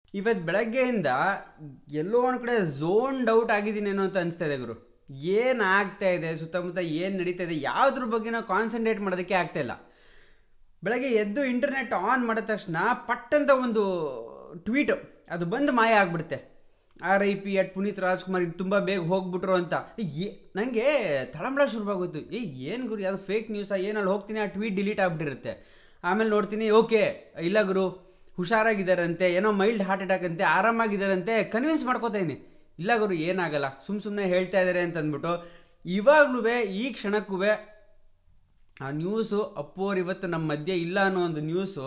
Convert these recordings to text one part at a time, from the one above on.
ಇವತ್ತು ಬೆಳಗ್ಗೆಯಿಂದ ಎಲ್ಲೋ ಒಂದು ಕಡೆ ಝೋನ್ ಡೌಟ್ ಆಗಿದ್ದೀನೇನೋ ಅಂತ ಅನಿಸ್ತಾ ಇದೆ ಗುರು ಏನು ಆಗ್ತಾ ಇದೆ ಸುತ್ತಮುತ್ತ ಏನು ನಡೀತಾ ಇದೆ ಯಾವುದ್ರ ಬಗ್ಗೆ ನಾವು ಕಾನ್ಸಂಟ್ರೇಟ್ ಮಾಡೋದಕ್ಕೆ ಆಗ್ತಾ ಇಲ್ಲ ಬೆಳಗ್ಗೆ ಎದ್ದು ಇಂಟರ್ನೆಟ್ ಆನ್ ಮಾಡಿದ ತಕ್ಷಣ ಪಟ್ಟಂತ ಒಂದು ಟ್ವೀಟ್ ಅದು ಬಂದು ಮಾಯ ಆಗ್ಬಿಡುತ್ತೆ R I P at Puneeth Rajkumar ಇದು ತುಂಬ ಬೇಗ ಹೋಗ್ಬಿಟ್ರು ಅಂತ ಏ ನನಗೆ ತಳಂಬಳ ಶುರುವಾಗೋಯ್ತು ಏ ಏನು ಗುರು ಯಾವುದು ಫೇಕ್ ನ್ಯೂಸಾ ಏನು ಅಲ್ಲಿ ಹೋಗ್ತೀನಿ ಆ ಟ್ವೀಟ್ ಡಿಲೀಟ್ ಆಗಿಬಿಟ್ಟಿರುತ್ತೆ ಆಮೇಲೆ ನೋಡ್ತೀನಿ ಓಕೆ ಇಲ್ಲ ಗುರು ಹುಷಾರಾಗಿದ್ದಾರಂತೆ ಏನೋ ಮೈಲ್ಡ್ ಹಾರ್ಟ್ ಅಟ್ಯಾಕ್ ಅಂತೆ ಆರಾಮಾಗಿದ್ದಾರಂತೆ ಕನ್ವಿನ್ಸ್ ಮಾಡ್ಕೋತಾ ಇದೀನಿ ಇಲ್ಲ ಗುರು ಏನಾಗಲ್ಲ ಸುಮ್ಮ ಸುಮ್ಮನೆ ಹೇಳ್ತಾ ಇದ್ದಾರೆ ಅಂತ ಅಂದ್ಬಿಟ್ಟು ಇವಾಗ್ಲೂ ಈ ಕ್ಷಣಕ್ಕೂ ಆ ನ್ಯೂಸು ಅಪ್ಪೋರು ಇವತ್ತು ನಮ್ಮ ಮಧ್ಯೆ ಇಲ್ಲ ಅನ್ನೋ ಒಂದು ನ್ಯೂಸು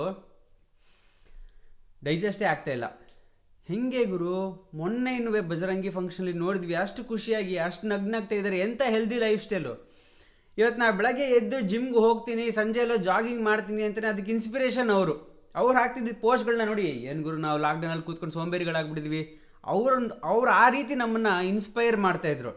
ಡೈಜೆಸ್ಟೇ ಆಗ್ತಾ ಇಲ್ಲ ಹೆಂಗೆ ಗುರು ಮೊನ್ನೆ ಇನ್ನುವೆ ಬಜರಂಗಿ ಫಂಕ್ಷನಲ್ಲಿ ನೋಡಿದ್ವಿ ಅಷ್ಟು ಖುಷಿಯಾಗಿ ಅಷ್ಟು ನಗ್ನಾಗ್ತಾ ಇದ್ದಾರೆ ಎಂಥ ಹೆಲ್ದಿ ಲೈಫ್ ಸ್ಟೈಲು ಇವತ್ತು ನಾ ಬೆಳಗ್ಗೆ ಎದ್ದು ಜಿಮ್ಗೆ ಹೋಗ್ತೀನಿ ಸಂಜೆ ಎಲ್ಲ ಜಾಗಿಂಗ್ ಮಾಡ್ತೀನಿ ಅಂತಲೇ ಅದಕ್ಕೆ ಇನ್ಸ್ಪಿರೇಷನ್ ಅವರು ಅವ್ರು ಹಾಕ್ತಿದ್ದ ಪೋಸ್ಟ್ಗಳನ್ನ ನೋಡಿ ಏನು ಗುರು ನಾವು ಲಾಕ್ಡೌನಲ್ಲಿ ಕೂತ್ಕೊಂಡು ಸೋಂಬೇರಿಗಳಾಗ್ಬಿಟ್ಟಿದ್ವಿ ಅವ್ರ ಅವ್ರು ಆ ರೀತಿ ನಮ್ಮನ್ನು ಇನ್ಸ್ಪೈರ್ ಮಾಡ್ತಾಯಿದ್ರು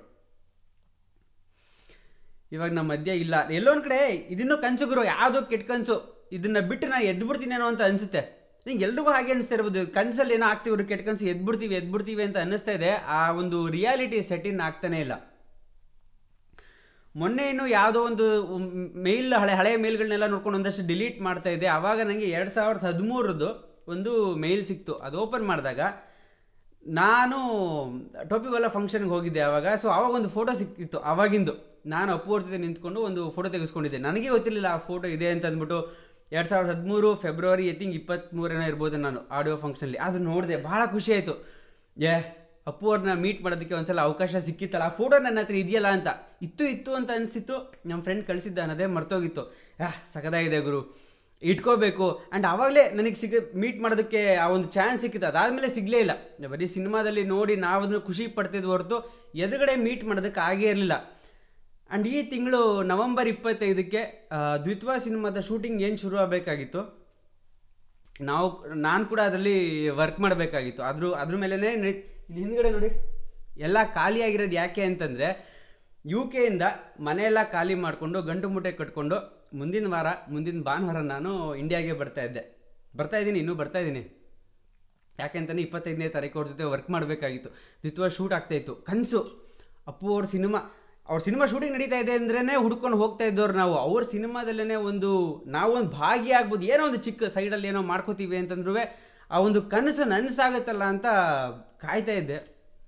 ಇವಾಗ ನಮ್ಮ ಮಧ್ಯ ಇಲ್ಲ ಎಲ್ಲೊಂದು ಕಡೆ ಇದನ್ನೂ ಕನಸು ಗುರು ಯಾವುದೋ ಕೆಟ್ಟ ಕನಸು ಇದನ್ನು ಬಿಟ್ಟು ನಾನು ಎದ್ಬಿಡ್ತೀನೇನೋ ಅಂತ ಅನಿಸುತ್ತೆ ನಿಂಗೆ ಎಲ್ರಿಗೂ ಹಾಗೆ ಅನಿಸ್ತಾ ಇರ್ಬೋದು ಕನಸಲ್ಲಿ ಏನೋ ಆಗ್ತೀವಿ ಕೆಟ್ಟ ಕನಸು ಎದ್ಬಿಡ್ತೀವಿ ಎದ್ಬಿಡ್ತೀವಿ ಅಂತ ಅನ್ನಿಸ್ತಾ ಇದೆ ಆ ಒಂದು ರಿಯಾಲಿಟಿ ಸೆಟ್ಟಿನ್ ಆಗ್ತಾನೆ ಇಲ್ಲ ಮೊನ್ನೆ ಇನ್ನು ಯಾವುದೋ ಒಂದು ಮೇಲ್ ಹಳೆ ಹಳೆ ಮೇಲ್ಗಳನ್ನೆಲ್ಲ ನೋಡ್ಕೊಂಡು ಒಂದಷ್ಟು ಡಿಲೀಟ್ ಮಾಡ್ತಾ ಇದ್ದೆ ಆವಾಗ ನನಗೆ ಎರಡು ಸಾವಿರದ ಹದಿಮೂರದ್ದು ಒಂದು ಮೇಲ್ ಸಿಕ್ತು ಅದು ಓಪನ್ ಮಾಡಿದಾಗ ನಾನು ಟೋಪಿವಲ್ಲ ಫಂಕ್ಷನ್ಗೆ ಹೋಗಿದ್ದೆ ಆವಾಗ ಸೊ ಆವಾಗ ಒಂದು ಫೋಟೋ ಸಿಕ್ಕಿತ್ತು ಆವಾಗಿಂದು ನಾನು ಅಪ್ಪು ಜೊತೆ ನಿಂತ್ಕೊಂಡು ಒಂದು ಫೋಟೋ ತೆಗೆಸ್ಕೊಂಡಿದ್ದೆ ನನಗೆ ಗೊತ್ತಿರಲಿಲ್ಲ ಆ ಫೋಟೋ ಇದೆ ಅಂತ ಅಂದ್ಬಿಟ್ಟು ಎರಡು ಸಾವಿರದ ಹದಿಮೂರು ಫೆಬ್ರವರಿ ಐ ಥಿಂಕ್ ಇಪ್ಪತ್ತ್ಮೂರನೇ ಇರ್ಬೋದು ನಾನು ಆಡಿಯೋ ಫಂಕ್ಷನಲ್ಲಿ ಅದು ನೋಡಿದೆ ಭಾಳ ಖುಷಿ ಆಯಿತು ಏ ಅಪ್ಪು ಅವ್ರನ್ನ ಮೀಟ್ ಮಾಡೋದಕ್ಕೆ ಒಂದ್ಸಲ ಅವಕಾಶ ಸಿಕ್ಕಿತ್ತಲ್ಲ ಆ ಫೋಟೋ ನನ್ನ ಹತ್ರ ಇದೆಯಲ್ಲ ಅಂತ ಇತ್ತು ಇತ್ತು ಅಂತ ಅನಿಸ್ತಿತ್ತು ನಮ್ಮ ಫ್ರೆಂಡ್ ಕಳಿಸಿದ್ದ ಅನ್ನೋದೇ ಮರ್ತೋಗಿತ್ತು ಯಾ ಸಖದಾಗಿದೆ ಗುರು ಇಟ್ಕೋಬೇಕು ಆ್ಯಂಡ್ ಆವಾಗಲೇ ನನಗೆ ಸಿಗ ಮೀಟ್ ಮಾಡೋದಕ್ಕೆ ಆ ಒಂದು ಚಾನ್ಸ್ ಸಿಕ್ಕಿತ್ತು ಅದಾದಮೇಲೆ ಸಿಗಲೇ ಇಲ್ಲ ಬರೀ ಸಿನಿಮಾದಲ್ಲಿ ನೋಡಿ ನಾವು ಅದನ್ನು ಖುಷಿ ಪಡ್ತಿದ್ವಿ ಹೊರತು ಎದುರುಗಡೆ ಮೀಟ್ ಮಾಡೋದಕ್ಕೆ ಆಗೇ ಇರಲಿಲ್ಲ ಆ್ಯಂಡ್ ಈ ತಿಂಗಳು ನವಂಬರ್ ಇಪ್ಪತ್ತೈದಕ್ಕೆ ದ್ವಿತ್ವ ಸಿನಿಮಾದ ಶೂಟಿಂಗ್ ಏನು ಶುರು ಆಗಬೇಕಾಗಿತ್ತು ನಾವು ನಾನು ಕೂಡ ಅದರಲ್ಲಿ ವರ್ಕ್ ಮಾಡಬೇಕಾಗಿತ್ತು ಅದ್ರ ಅದ್ರ ಮೇಲೇ ಇಲ್ಲಿ ಹಿಂದ್ಗಡೆ ನೋಡಿ ಎಲ್ಲ ಖಾಲಿಯಾಗಿರೋದು ಯಾಕೆ ಅಂತಂದರೆ ಯು ಕೆಯಿಂದ ಮನೆಯೆಲ್ಲ ಖಾಲಿ ಮಾಡಿಕೊಂಡು ಗಂಟು ಮುಟ್ಟೆ ಕಟ್ಕೊಂಡು ಮುಂದಿನ ವಾರ ಮುಂದಿನ ಭಾನುವಾರ ನಾನು ಇಂಡಿಯಾಗೆ ಬರ್ತಾ ಇದ್ದೆ ಬರ್ತಾ ಇದ್ದೀನಿ ಇನ್ನೂ ಬರ್ತಾ ಇದ್ದೀನಿ ಯಾಕೆಂತಾನೆ ಇಪ್ಪತ್ತೈದನೇ ತಾರೀಕು ಅವ್ರ ಜೊತೆ ವರ್ಕ್ ಮಾಡಬೇಕಾಗಿತ್ತು ದ್ವಿತ್ವ ಶೂಟ್ ಆಗ್ತಾಯಿತ್ತು ಕನಸು ಅಪ್ಪು ಅವ್ರ ಸಿನಿಮಾ ಅವ್ರ ಸಿನಿಮಾ ಶೂಟಿಂಗ್ ನಡೀತಾ ಇದೆ ಅಂದ್ರೇ ಹುಡ್ಕೊಂಡು ಹೋಗ್ತಾ ಇದ್ದವ್ರು ನಾವು ಅವ್ರ ಸಿನಿಮಾದಲ್ಲೇ ಒಂದು ನಾವೊಂದು ಭಾಗಿಯಾಗ್ಬೋದು ಏನೋ ಒಂದು ಚಿಕ್ಕ ಸೈಡಲ್ಲಿ ಏನೋ ಮಾಡ್ಕೋತೀವಿ ಅಂತಂದ್ರೂ ಆ ಒಂದು ಕನಸು ನನಸಾಗುತ್ತಲ್ಲ ಅಂತ ಕಾಯ್ತಾ ಇದ್ದೆ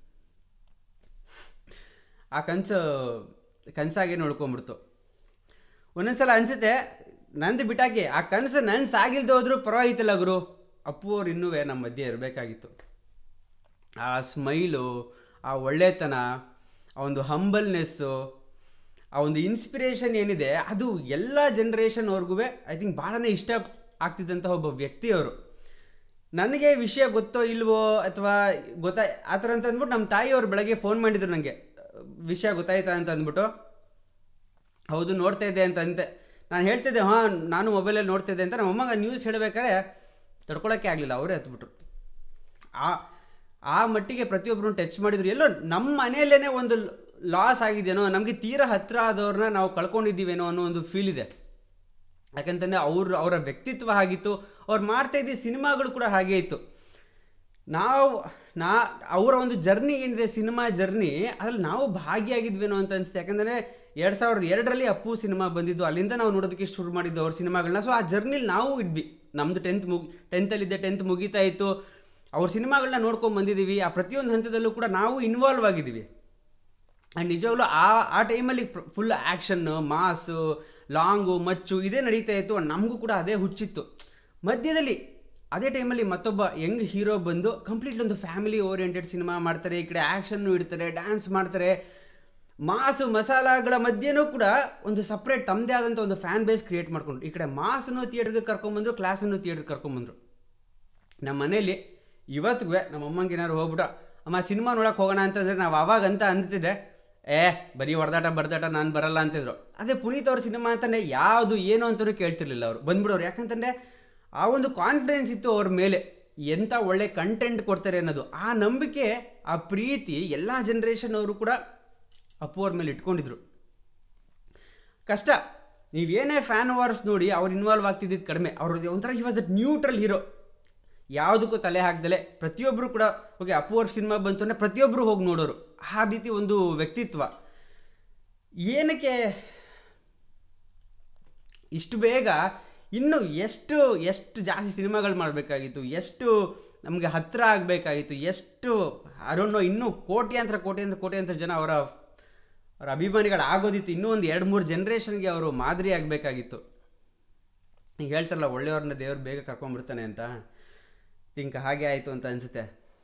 ಆ ಕನಸು ಕನಸಾಗೆ ನೋಡ್ಕೊಂಬಿಡ್ತು ಒಂದೊಂದ್ಸಲ ಅನಿಸುತ್ತೆ ನಂದು ಬಿಟ್ಟಾಕಿ ಆ ಕನಸು ನನಸಾಗಿಲ್ದೆ ಹೋದ್ರೂ ಪರವಾಗಿತ್ತಲ್ಲ ಗುರು ಅಪ್ಪು ಅವ್ರು ಇನ್ನೂ ನಮ್ಮ ಮಧ್ಯೆ ಇರಬೇಕಾಗಿತ್ತು ಆ ಸ್ಮೈಲು ಆ ಒಳ್ಳೆತನ ಆ ಒಂದು ಹಂಬಲ್ನೆಸ್ಸು ಆ ಒಂದು ಇನ್ಸ್ಪಿರೇಷನ್ ಏನಿದೆ ಅದು ಎಲ್ಲ ಜನ್ರೇಷನ್ವರೆಗೂ ಐ ಥಿಂಕ್ ಭಾಳನೇ ಇಷ್ಟ ಆಗ್ತಿದ್ದಂಥ ಒಬ್ಬ ವ್ಯಕ್ತಿಯವರು ನನಗೆ ವಿಷಯ ಗೊತ್ತೋ ಇಲ್ವೋ ಅಥವಾ ಗೊತ್ತಾ ಆ ಥರ ಅಂತ ಅಂದ್ಬಿಟ್ಟು ನಮ್ಮ ತಾಯಿಯವರು ಬೆಳಗ್ಗೆ ಫೋನ್ ಮಾಡಿದ್ರು ನನಗೆ ವಿಷಯ ಗೊತ್ತಾಯ್ತಾ ಅಂತ ಅಂದ್ಬಿಟ್ಟು ಹೌದು ನೋಡ್ತಾ ಇದ್ದೆ ಅಂತ ಅಂತೆ ನಾನು ಹೇಳ್ತಿದ್ದೆ ಹಾಂ ನಾನು ಮೊಬೈಲಲ್ಲಿ ನೋಡ್ತಾ ಇದ್ದೆ ಅಂತ ನಮ್ಮ ಅಮ್ಮಂಗೆ ನ್ಯೂಸ್ ಹೇಳಬೇಕಾದ್ರೆ ತಡ್ಕೊಳಕ್ಕೆ ಆಗಲಿಲ್ಲ ಅವರೇ ಹತ್ಬಿಟ್ರು ಆ ಆ ಮಟ್ಟಿಗೆ ಪ್ರತಿಯೊಬ್ಬರು ಟಚ್ ಮಾಡಿದ್ರು ಎಲ್ಲೋ ನಮ್ಮ ಮನೆಯಲ್ಲೇ ಒಂದು ಲಾಸ್ ಆಗಿದೆಯೋ ನಮಗೆ ತೀರಾ ಹತ್ತಿರ ಆದವ್ರನ್ನ ನಾವು ಕಳ್ಕೊಂಡಿದ್ದೀವೇನೋ ಅನ್ನೋ ಒಂದು ಫೀಲ್ ಇದೆ ಯಾಕಂತಂದರೆ ಅವ್ರ ಅವರ ವ್ಯಕ್ತಿತ್ವ ಆಗಿತ್ತು ಅವ್ರು ಮಾಡ್ತಾ ಇದ್ದ ಸಿನಿಮಾಗಳು ಕೂಡ ಹಾಗೆ ಇತ್ತು ನಾವು ನಾ ಅವರ ಒಂದು ಜರ್ನಿ ಏನಿದೆ ಸಿನಿಮಾ ಜರ್ನಿ ಅದ್ರಲ್ಲಿ ನಾವು ಭಾಗಿಯಾಗಿದ್ವೇನೋ ಅಂತ ಅನಿಸುತ್ತೆ ಯಾಕಂದರೆ ಎರಡು ಸಾವಿರದ ಎರಡರಲ್ಲಿ ಅಪ್ಪು ಸಿನಿಮಾ ಬಂದಿದ್ದು ಅಲ್ಲಿಂದ ನಾವು ನೋಡೋದಕ್ಕೆ ಶುರು ಮಾಡಿದ್ದು ಅವ್ರ ಸಿನಿಮಾಗಳನ್ನ ಸೊ ಆ ಜರ್ನಿಲಿ ನಾವು ಇದ್ವಿ ನಮ್ಮದು ಟೆಂತ್ ಮುಗಿ ಟೆಂತಲ್ಲಿದ್ದೆ ಟೆಂತ್ ಮುಗೀತಾ ಇತ್ತು ಅವ್ರ ಸಿನಿಮಾಗಳನ್ನ ನೋಡ್ಕೊಂಡು ಬಂದಿದ್ದೀವಿ ಆ ಪ್ರತಿಯೊಂದು ಹಂತದಲ್ಲೂ ಕೂಡ ನಾವು ಇನ್ವಾಲ್ವ್ ಆಗಿದ್ದೀವಿ ಆ್ಯಂಡ್ ನಿಜವಾಗ್ಲೂ ಆ ಆ ಟೈಮಲ್ಲಿ ಫುಲ್ ಆ್ಯಕ್ಷನ್ನು ಮಾಸು ಲಾಂಗು ಮಚ್ಚು ಇದೇ ನಡೀತಾ ಇತ್ತು ನಮಗೂ ಕೂಡ ಅದೇ ಹುಚ್ಚಿತ್ತು ಮಧ್ಯದಲ್ಲಿ ಅದೇ ಟೈಮಲ್ಲಿ ಮತ್ತೊಬ್ಬ ಯಂಗ್ ಹೀರೋ ಬಂದು ಕಂಪ್ಲೀಟ್ಲಿ ಒಂದು ಫ್ಯಾಮಿಲಿ ಓರಿಯೆಂಟೆಡ್ ಸಿನಿಮಾ ಮಾಡ್ತಾರೆ ಈ ಕಡೆ ಆ್ಯಕ್ಷನ್ನು ಇಡ್ತಾರೆ ಡ್ಯಾನ್ಸ್ ಮಾಡ್ತಾರೆ ಮಾಸು ಮಸಾಲಾಗಳ ಮಧ್ಯೆನೂ ಕೂಡ ಒಂದು ಸಪ್ರೇಟ್ ತಮ್ಮದೇ ಆದಂಥ ಒಂದು ಫ್ಯಾನ್ ಬೇಸ್ ಕ್ರಿಯೇಟ್ ಮಾಡ್ಕೊಂಡು ಈ ಕಡೆ ಮಾಸನ್ನು ಥಿಯೇಟ್ರಿಗೆ ಕರ್ಕೊಂಬಂದರು ಕ್ಲಾಸನ್ನು ಥಿಯೇಟ್ರಿಗೆ ಕರ್ಕೊಂಬಂದರು ನಮ್ಮ ಮನೇಲಿ ಇವತ್ತಿಗೂ ನಮ್ಮ ಅಮ್ಮಂಗೆ ಏನಾದ್ರು ಹೋಗ್ಬಿಟ್ಟು ಅಮ್ಮ ಸಿನಿಮಾ ನೋಡೋಕೆ ಹೋಗೋಣ ಅಂತಂದರೆ ನಾವು ಅವಾಗ ಅಂತ ಅಂತಿದ್ದೆ ಏ ಬರೀ ಹೊಡೆದಾಟ ಬರ್ದಾಟ ನಾನು ಬರಲ್ಲ ಅಂತಿದ್ರು ಅದೇ ಪುನೀತ್ ಅವ್ರ ಸಿನಿಮಾ ಅಂತಲೇ ಯಾವುದು ಏನು ಅಂತಲೂ ಕೇಳ್ತಿರ್ಲಿಲ್ಲ ಅವರು ಬಂದ್ಬಿಡೋರು ಯಾಕಂತಂದರೆ ಆ ಒಂದು ಕಾನ್ಫಿಡೆನ್ಸ್ ಇತ್ತು ಅವ್ರ ಮೇಲೆ ಎಂಥ ಒಳ್ಳೆ ಕಂಟೆಂಟ್ ಕೊಡ್ತಾರೆ ಅನ್ನೋದು ಆ ನಂಬಿಕೆ ಆ ಪ್ರೀತಿ ಎಲ್ಲ ಜನ್ರೇಷನ್ ಅವರು ಕೂಡ ಅಪ್ಪು ಅವ್ರ ಮೇಲೆ ಇಟ್ಕೊಂಡಿದ್ರು ಕಷ್ಟ ನೀವೇನೇ ಫ್ಯಾನ್ ವಾರ್ಸ್ ನೋಡಿ ಅವ್ರು ಇನ್ವಾಲ್ವ್ ಆಗ್ತಿದ್ದಿದ್ದು ಕಡಿಮೆ ಅವ್ರದ್ದು ಒಂಥರ ಈ ವಾಸ್ ದಟ್ ನ್ಯೂಟ್ರಲ್ ಹೀರೋ ಯಾವುದಕ್ಕೂ ತಲೆ ಹಾಕ್ದಲೆ ಪ್ರತಿಯೊಬ್ಬರು ಕೂಡ ಓಕೆ ಅಪ್ಪು ಅವ್ರ ಸಿನಿಮಾ ಬಂತು ಅಂದರೆ ಪ್ರತಿಯೊಬ್ಬರು ಹೋಗಿ ನೋಡೋರು ಆ ರೀತಿ ಒಂದು ವ್ಯಕ್ತಿತ್ವ ಏನಕ್ಕೆ ಇಷ್ಟು ಬೇಗ ಇನ್ನು ಎಷ್ಟು ಎಷ್ಟು ಜಾಸ್ತಿ ಸಿನಿಮಾಗಳು ಮಾಡಬೇಕಾಗಿತ್ತು ಎಷ್ಟು ನಮಗೆ ಹತ್ತಿರ ಆಗಬೇಕಾಗಿತ್ತು ಎಷ್ಟು ಅಡೋನ್ನೋ ಇನ್ನೂ ಕೋಟ್ಯಾಂತರ ಕೋಟ್ಯಾಂತರ ಕೋಟ್ಯಾಂತರ ಜನ ಅವರ ಅವರ ಅಭಿಮಾನಿಗಳು ಆಗೋದಿತ್ತು ಇನ್ನೂ ಒಂದು ಎರಡು ಮೂರು ಜನ್ರೇಷನ್ಗೆ ಅವರು ಮಾದರಿ ಆಗಬೇಕಾಗಿತ್ತು ಈಗ ಹೇಳ್ತಾರಲ್ಲ ಒಳ್ಳೆಯವ್ರನ್ನ ದೇವ್ರು ಬೇಗ ಕರ್ಕೊಂಡ್ಬಿಡ್ತಾನೆ ಅಂತ ತಿಂಕ ಹಾಗೆ ಆಯಿತು ಅಂತ ಅನಿಸುತ್ತೆ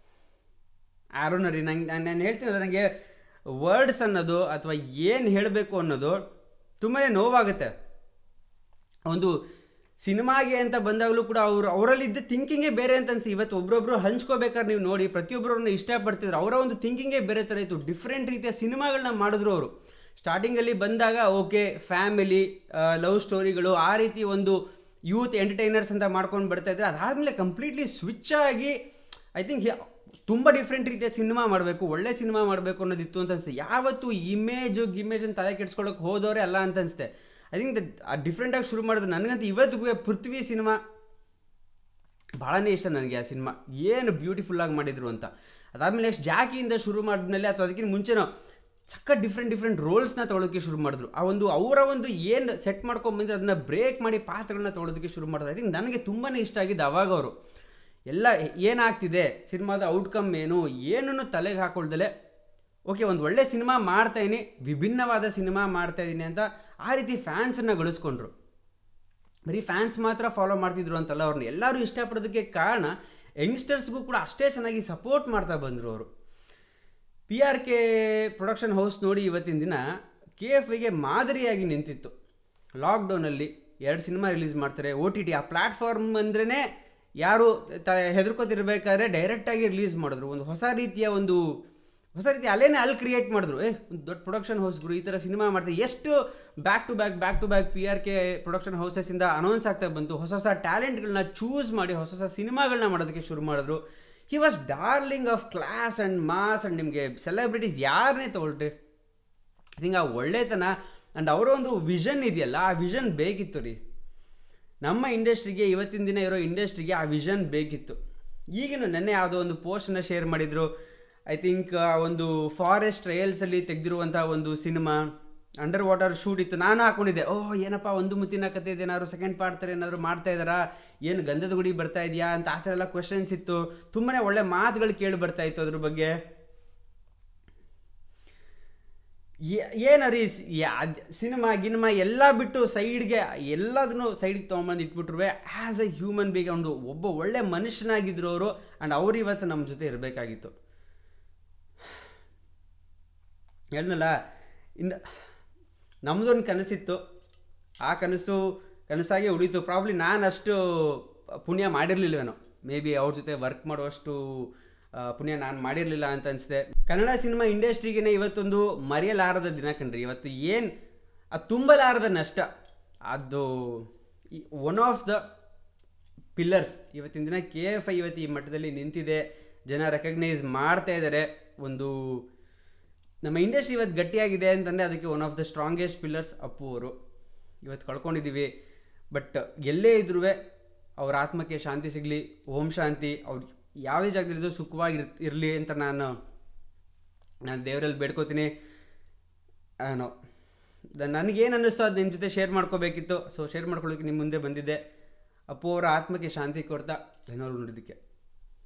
ಆರೋನ ರೀ ನಂಗೆ ನಾನು ನಾನು ಹೇಳ್ತೀನಿ ನನಗೆ ವರ್ಡ್ಸ್ ಅನ್ನೋದು ಅಥವಾ ಏನು ಹೇಳಬೇಕು ಅನ್ನೋದು ತುಂಬಾ ನೋವಾಗುತ್ತೆ ಒಂದು ಸಿನಿಮಾಗೆ ಅಂತ ಬಂದಾಗಲೂ ಕೂಡ ಅವರು ಅವರಲ್ಲಿದ್ದ ಥಿಂಕಿಂಗೇ ಬೇರೆ ಅಂತ ಅನ್ಸಿ ಇವತ್ತು ಒಬ್ರೊಬ್ರು ಹಂಚ್ಕೋಬೇಕಾದ್ರೆ ನೀವು ನೋಡಿ ಪ್ರತಿಯೊಬ್ಬರನ್ನ ಇಷ್ಟಪಡ್ತಿದ್ರು ಅವರ ಒಂದು ಥಿಂಕಿಂಗೇ ಬೇರೆ ಥರ ಇತ್ತು ಡಿಫ್ರೆಂಟ್ ರೀತಿಯ ಸಿನಿಮಾಗಳನ್ನ ಮಾಡಿದ್ರು ಅವರು ಸ್ಟಾರ್ಟಿಂಗಲ್ಲಿ ಬಂದಾಗ ಓಕೆ ಫ್ಯಾಮಿಲಿ ಲವ್ ಸ್ಟೋರಿಗಳು ಆ ರೀತಿ ಒಂದು ಯೂತ್ ಎಂಟರ್ಟೈನರ್ಸ್ ಅಂತ ಮಾಡ್ಕೊಂಡು ಬರ್ತಾ ಇದ್ರೆ ಅದಾದಮೇಲೆ ಕಂಪ್ಲೀಟ್ಲಿ ಸ್ವಿಚ್ ಆಗಿ ಐ ಥಿಂಕ್ ತುಂಬ ಡಿಫ್ರೆಂಟ್ ರೀತಿಯ ಸಿನಿಮಾ ಮಾಡಬೇಕು ಒಳ್ಳೆ ಸಿನಿಮಾ ಮಾಡಬೇಕು ಅನ್ನೋದಿತ್ತು ಅಂತ ಅನಿಸುತ್ತೆ ಯಾವತ್ತು ಇಮೇಜು ಗಿಮೇಜ್ ಅಂತ ತಲೆ ಕೆಡ್ಸ್ಕೊಳ್ಳೋಕೆ ಹೋದವರೇ ಅಲ್ಲ ಅಂತ ಅನಿಸುತ್ತೆ ಐ ಥಿಂಕ್ ದಟ್ ಡಿಫ್ರೆಂಟಾಗಿ ಶುರು ಮಾಡಿದ್ರು ನನಗಂತೂ ಇವತ್ತಿಗೂ ಪೃಥ್ವಿ ಸಿನಿಮಾ ಭಾಳನೇ ಇಷ್ಟ ನನಗೆ ಆ ಸಿನಿಮಾ ಏನು ಬ್ಯೂಟಿಫುಲ್ಲಾಗಿ ಮಾಡಿದ್ರು ಅಂತ ಅದಾದಮೇಲೆ ನೆಕ್ಸ್ಟ್ ಜಾಕಿಯಿಂದ ಶುರು ಮಾಡಿದ್ಮೇಲೆ ಅಥವಾ ಅದಕ್ಕಿಂತ ಮುಂಚೆನೋ ಸಕ್ಕ ಡಿಫ್ರೆಂಟ್ ಡಿಫ್ರೆಂಟ್ ರೋಲ್ಸ್ನ ತೊಗೊಳೋಕ್ಕೆ ಶುರು ಮಾಡಿದ್ರು ಆ ಒಂದು ಅವರ ಒಂದು ಏನು ಸೆಟ್ ಮಾಡ್ಕೊಂಡ್ಬಂದ್ರೆ ಅದನ್ನ ಬ್ರೇಕ್ ಮಾಡಿ ಪಾತ್ರಗಳನ್ನ ತೊಗೊಳೋದಕ್ಕೆ ಶುರು ಮಾಡಿದ್ರು ಐ ಥಿಂಕ್ ನನಗೆ ತುಂಬಾ ಇಷ್ಟ ಆಗಿದ್ದು ಅವಾಗ ಅವರು ಎಲ್ಲ ಏನಾಗ್ತಿದೆ ಸಿನಿಮಾದ ಔಟ್ಕಮ್ ಏನು ಏನನ್ನು ತಲೆಗೆ ಹಾಕೊಳ್ದಲೆ ಓಕೆ ಒಂದು ಒಳ್ಳೆ ಸಿನಿಮಾ ಮಾಡ್ತಾಯಿನಿ ವಿಭಿನ್ನವಾದ ಸಿನಿಮಾ ಮಾಡ್ತಾಯಿದ್ದೀನಿ ಅಂತ ಆ ರೀತಿ ಫ್ಯಾನ್ಸನ್ನು ಗಳಿಸ್ಕೊಂಡ್ರು ಬರೀ ಫ್ಯಾನ್ಸ್ ಮಾತ್ರ ಫಾಲೋ ಮಾಡ್ತಿದ್ರು ಅಂತಲ್ಲ ಅವ್ರನ್ನ ಎಲ್ಲರೂ ಇಷ್ಟಪಡೋದಕ್ಕೆ ಕಾರಣ ಯಂಗ್ಸ್ಟರ್ಸ್ಗೂ ಕೂಡ ಅಷ್ಟೇ ಚೆನ್ನಾಗಿ ಸಪೋರ್ಟ್ ಮಾಡ್ತಾ ಬಂದರು ಅವರು P R K production house ನೋಡಿ ಇವತ್ತಿನ ದಿನ ಕೆ ಎಫ್ ಐಗೆ ಮಾದರಿಯಾಗಿ ನಿಂತಿತ್ತು ಲಾಕ್ಡೌನಲ್ಲಿ ಎರಡು ಸಿನಿಮಾ ರಿಲೀಸ್ ಮಾಡ್ತಾರೆ ಓ ಟಿ ಟಿ ಆ ಪ್ಲ್ಯಾಟ್ಫಾರ್ಮ್ ಅಂದ್ರೇ ಯಾರು ತ ಹೆದರ್ಕೋತಿರ್ಬೇಕಾದ್ರೆ ಡೈರೆಕ್ಟಾಗಿ ರಿಲೀಸ್ ಮಾಡಿದ್ರು ಒಂದು ಹೊಸ ರೀತಿಯ ಒಂದು ಹೊಸ ರೀತಿ ಅಲ್ಲೇನೆ ಅಲ್ಲಿ ಕ್ರಿಯೇಟ್ ಮಾಡಿದ್ರು ಏ ಒಂದು ದೊಡ್ಡ ಪ್ರೊಡಕ್ಷನ್ ಹೌಸ್ಗಳು ಈ ಥರ ಸಿನಿಮಾ ಮಾಡ್ತಾರೆ ಎಷ್ಟು back to back back to back P R K production ಹೌಸಸ್ಸಿಂದ ಅನೌನ್ಸ್ ಆಗ್ತಾ ಬಂತು ಹೊಸ ಹೊಸ ಟ್ಯಾಲೆಂಟ್ಗಳನ್ನ ಚೂಸ್ ಮಾಡಿ ಹೊಸ ಹೊಸ ಸಿನಿಮಾಗಳನ್ನ ಮಾಡೋದಕ್ಕೆ ಶುರು ಮಾಡಿದ್ರು he was darling of class and mass and ನಿಮಗೆ ಸೆಲೆಬ್ರಿಟೀಸ್ ಯಾರನ್ನೇ ತೊಗೊಳ್ರಿ ಐ ಥಿಂಕ್ ಆ ಒಳ್ಳೆತನ ಆ್ಯಂಡ್ ಅವರ ಒಂದು ವಿಷನ್ ಇದೆಯಲ್ಲ ಆ ವಿಷನ್ ಬೇಕಿತ್ತು ರೀ ನಮ್ಮ ಇಂಡಸ್ಟ್ರಿಗೆ ಇವತ್ತಿನ ದಿನ ಇರೋ ಇಂಡಸ್ಟ್ರಿಗೆ ಆ ವಿಷನ್ ಬೇಕಿತ್ತು ಈಗಿನ ನೆನ್ನೆ ಯಾವುದೋ ಒಂದು ಪೋಸ್ಟನ್ನು ಶೇರ್ ಮಾಡಿದರು ಐ ಥಿಂಕ್ ಒಂದು ಫಾರೆಸ್ಟ್ ಟ್ರಯಲ್ಸಲ್ಲಿ ತೆಗೆದಿರುವಂಥ ಒಂದು ಸಿನಿಮಾ ಅಂಡರ್ ವಾಟರ್ ಶೂಟ್ ಇತ್ತು ನಾನು ಹಾಕೊಂಡಿದ್ದೆ ಓಹ್ ಏನಪ್ಪ ಒಂದು ಮುತ್ತಿನ ಕತೆ ಏನಾದ್ರು ಸೆಕೆಂಡ್ ಪಾರ್ಟ್ ಥರ ಏನಾದ್ರು ಮಾಡ್ತಾ ಇದ್ದಾರಾ ಏನು ಗಂಧದ ಗುಡಿ ಬರ್ತಾ ಇದೆಯಾ ಅಂತ ಆ ಥರ ಎಲ್ಲ ಕ್ವೆಶನ್ಸ್ ಇತ್ತು ತುಂಬಾ ಒಳ್ಳೆ ಮಾತುಗಳು ಕೇಳಿ ಬರ್ತಾ ಇತ್ತು ಅದ್ರ ಬಗ್ಗೆ ಏನರಿ ಸಿನಿಮಾ ಗಿನಿಮಾ ಎಲ್ಲ ಬಿಟ್ಟು ಸೈಡ್ಗೆ ಎಲ್ಲದನ್ನು ಸೈಡ್ಗೆ ತೊಗೊಂಬಂದು ಇಟ್ಬಿಟ್ರು ಆ್ಯಸ್ ಎ ಹ್ಯೂಮನ್ ಬೀಗ್ ಒಂದು ಒಬ್ಬ ಒಳ್ಳೆ ಮನುಷ್ಯನಾಗಿದ್ರು ಅವರು ಆ್ಯಂಡ್ ಅವ್ರು ಇವತ್ತು ನಮ್ಮ ಜೊತೆ ಇರಬೇಕಾಗಿತ್ತು ಹೇಳ್ನಲ್ಲ ಇನ್ನು ನಮ್ಮದೊಂದು ಕನಸಿತ್ತು ಆ ಕನಸು ಕನಸಾಗೆ ಉಳಿತು ಪ್ರಾಬ್ಲಿ ನಾನು ಅಷ್ಟು ಪುಣ್ಯ ಮಾಡಿರಲಿಲ್ವೇನೋ ಮೇ ಬಿ ಅವ್ರ ಜೊತೆ ವರ್ಕ್ ಮಾಡುವಷ್ಟು ಪುಣ್ಯ ನಾನು ಮಾಡಿರಲಿಲ್ಲ ಅಂತ ಅನಿಸಿದೆ ಕನ್ನಡ ಸಿನಿಮಾ ಇಂಡಸ್ಟ್ರಿಗೇ ಇವತ್ತೊಂದು ಮರೆಯಲಾರದ ದಿನ ಕಣ್ರಿ ಇವತ್ತು ಏನು ಅದು ತುಂಬಲಾರದ ನಷ್ಟ ಅದು ಒನ್ ಆಫ್ ದ ಪಿಲ್ಲರ್ಸ್ ಇವತ್ತಿನ ದಿನ ಕೆ ಎಫ್ ಐ ಇವತ್ತು ಈ ಮಟ್ಟದಲ್ಲಿ ನಿಂತಿದೆ ಜನ ರೆಕಗ್ನೈಸ್ ಮಾಡ್ತಾ ಇದ್ದಾರೆ ಒಂದು ನಮ್ಮ ಇಂಡಸ್ಟ್ರಿ ಇವತ್ತು ಗಟ್ಟಿಯಾಗಿದೆ ಅಂತಂದರೆ ಅದಕ್ಕೆ one of the strongest pillars Appu ಅವರು ಇವತ್ತು ಕಳ್ಕೊಂಡಿದ್ದೀವಿ ಬಟ್ ಎಲ್ಲೇ ಇದ್ರೂ ಅವ್ರ ಆತ್ಮಕ್ಕೆ ಶಾಂತಿ ಸಿಗಲಿ ಓಂ ಶಾಂತಿ ಅವ್ರು ಯಾವುದೇ ಜಾಗದಲ್ಲಿದ್ದು ಸುಖವಾಗಿ ಇರಲಿ ಅಂತ ನಾನು ನಾನು ದೇವರಲ್ಲಿ ಬೇಡ್ಕೋತೀನಿ ನೋ ನನಗೇನು ಅನ್ನಿಸ್ತೋ ಅದು ನಿಮ್ಮ ಜೊತೆ ಶೇರ್ ಮಾಡ್ಕೋಬೇಕಿತ್ತು ಸೊ ಶೇರ್ ಮಾಡ್ಕೊಳ್ಳೋಕ್ಕೆ ನಿಮ್ಮ ಮುಂದೆ ಬಂದಿದ್ದೆ ಅಪ್ಪು ಅವರ ಆತ್ಮಕ್ಕೆ ಶಾಂತಿ ಕೊಡ್ತಾ ಧನ್ಯವಾದ ನೋಡೋದಕ್ಕೆ